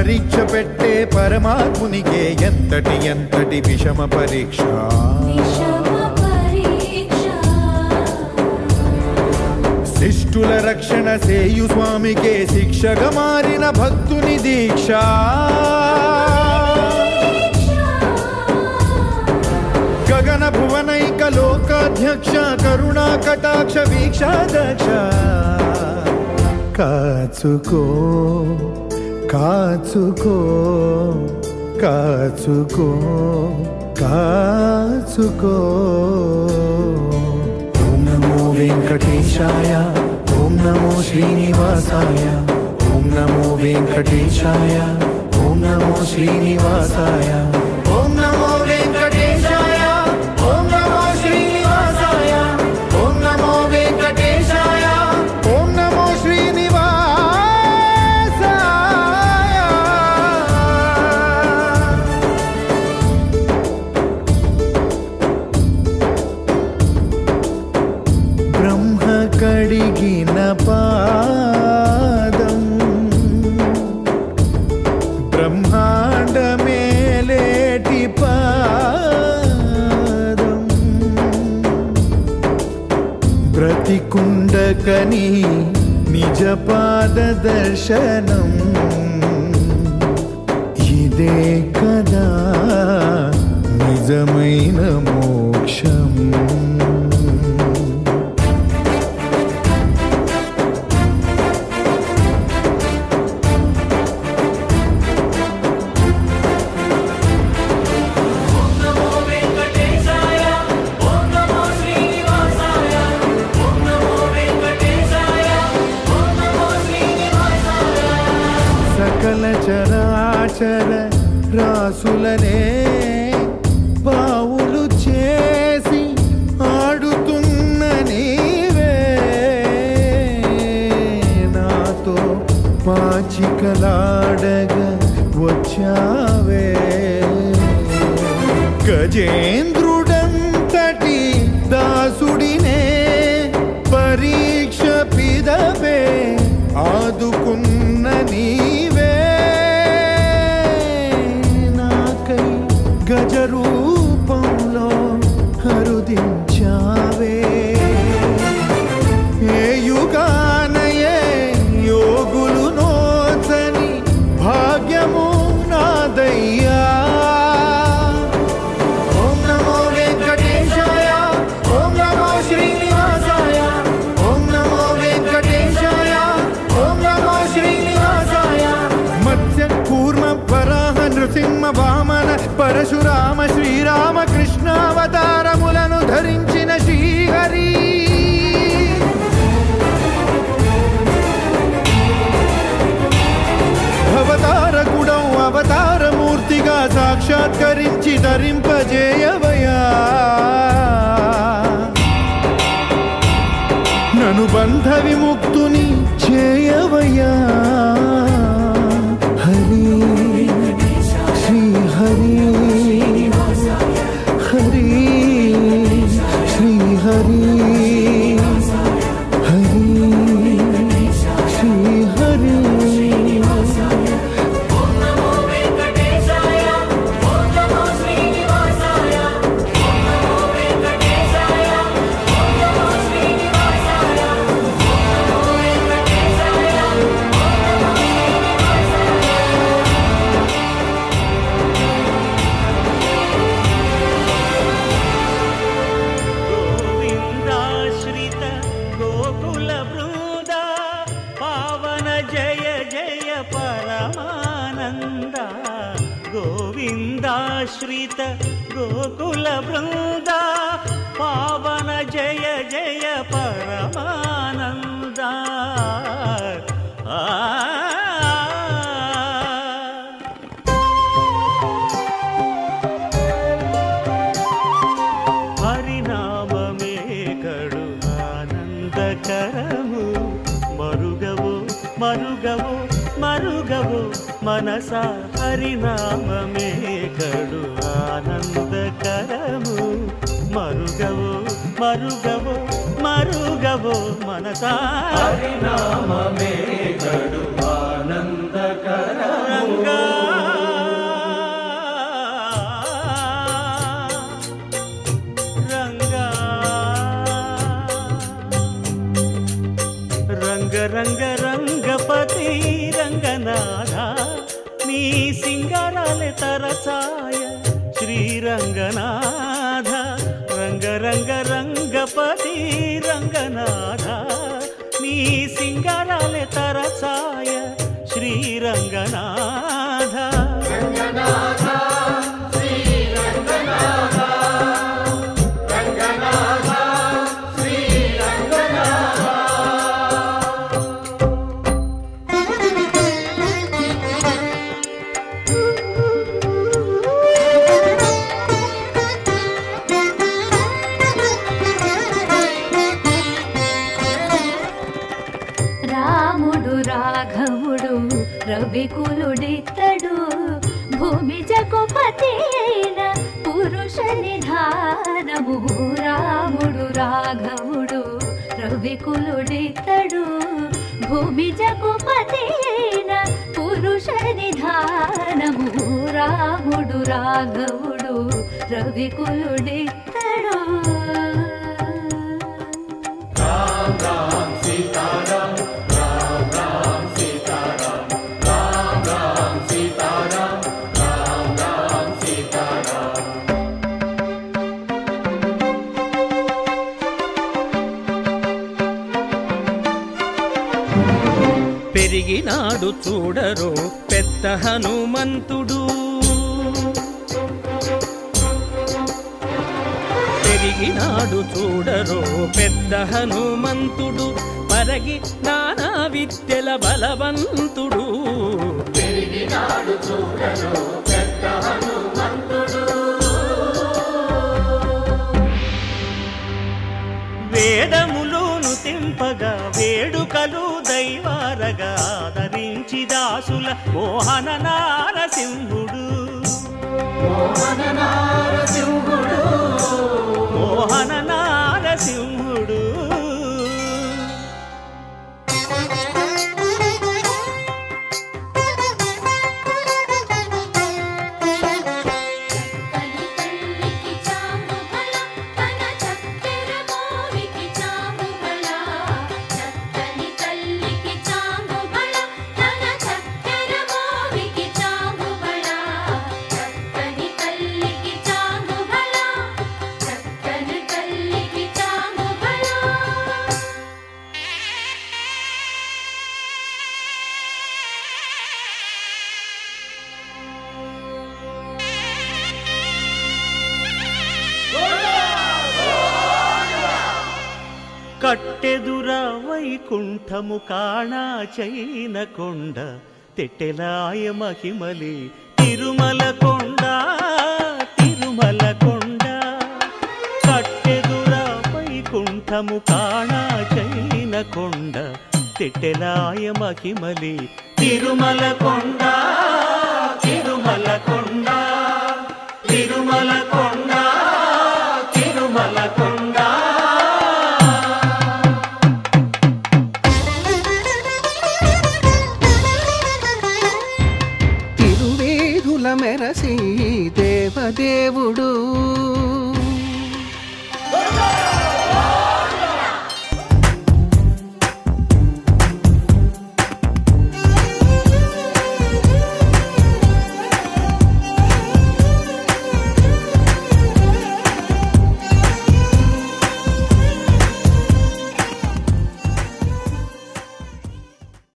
పరీక్ష పెట్టే పరమాత్మునికే ఎంతటి ఎంతటి విషమ పరీక్ష విషమ పరీక్ష శిష్టుల రక్షణ సేయు స్వామికే శిక్షగా మారిన భక్తుని దీక్ష గగన భువనైక లోకాధ్యక్ష కరుణా కటాక్ష వీక్షాదక్ష కాచుకో కాచుకో కాచుకో కాచుకో ఓం నమో వెంకటేశాయ ఓం నమో శ్రీనివాసాయ ఓం నమో వెంకటేశాయ ఓం నమో శ్రీనివాసాయ ఓం నమో వెంకటేశాయ ఓం నమో శ్రీనివాసాయ ఓం నమో వెంకటేశాయ ఓం నమో శ్రీనివాసాయ బ్రహ్మ కడిగిన పాదం బ్రహ్మాండ మేలేటి పాదం బ్రతికుండకని నిజ పాద దర్శనం ఇదే కదా నిజమైన మోక్షం సకల చరాచర రాసులనే పావులు చేసి ఆడుతున్న నీవే నాతో పాచికలాడగా వచ్చావే గజేంద్రుడంతటి దాసుడినే పరీక్ష పిదవే ఆదుకున్న నీవే నాకై గజ రూపంలో హరుదించావే ఏ యుగానయే యోగులు నోచని భాగ్యము నాదయ్యా ఓం నమో వెంకటేశాయ ఓం నమో శ్రీనివాసాయ ఓం నమో వెంకటేశాయ ఓం నమో శ్రీనివాసాయ మత్స్య కూర్మ వరాహ నృసింహ వామన పరశురామ శ్రీరామ కృష్ణావతారములను ధరించిన శ్రీహరి అవతారకుడం అవతారమూర్తిగా సాక్షాత్కరించి ధరింపజేయవయా నను బంధ విముక్తుని చేయవయా హరి శ్రీ హరి హరి శ్రీ హరి హరి శ్రీ హరి गोविन्दाश्रित गोकुल बृन्द पावन जय जय परमानन्द गोविन्दाश्रित गोकुल बृन्द पावन जय जय परमानन्द आ హరినామమే కడు ఆనందకరము మరుగవు మరుగవు మరుగవు మనస హరినామమే కడు ఆనందకరము మరుగవు మరుగవు మరుగవు మనస హరినామమే కడు ఆనందకరము రంగా సింగారాలే తరచాయ శ్రీరంగనాథ రంగ రంగ రంగపతి రంగనాథ నీ సింగారాలే తరచాయ శ్రీరంగనాథ రాముడు రాఘవుడు రవికులుడితడు భూమి జగుపతి అయిన పురుష నిధానము రాముడు రాఘవుడు రవికులుడితడు భూమి జగుపతి అయిన పురుష నిధానము రాముడు రాఘవుడు రవికులుడితడు పెరిగినాడు చూడరో పెద్ద హనుమంతుడు పెరిగినాడు చూడరో పెద్ద హనుమంతుడు పరగి నానా విద్యల బలవంతుడు వేదములోను తెంపగా వేడుకలు దైవారగా ఆదరించి దాసుల మోహన నారసింహుడు మోహన నారసింహుడు కలి కల్లికి చాముగల తన చక్కెర మోవికి చాముగల చక్కని కల్లికి చాముగల తన చక్కెర మోవికి చాముగల చక్కని కల్లికి చాముగల చక్కని కల్లికి చాముగల కట్టెదుర వైకుంఠము కాణా చైన కొండ తెట్టెలాయ మహిమలి తిరుమల కొండ తిరుమల కొండ కట్టెదుర వైకుంఠము కాణా చైన కొండ తెట్టెలాయ మహిమలి తిరుమల కొండ తిరుమల కొండ తిరుమల కొండ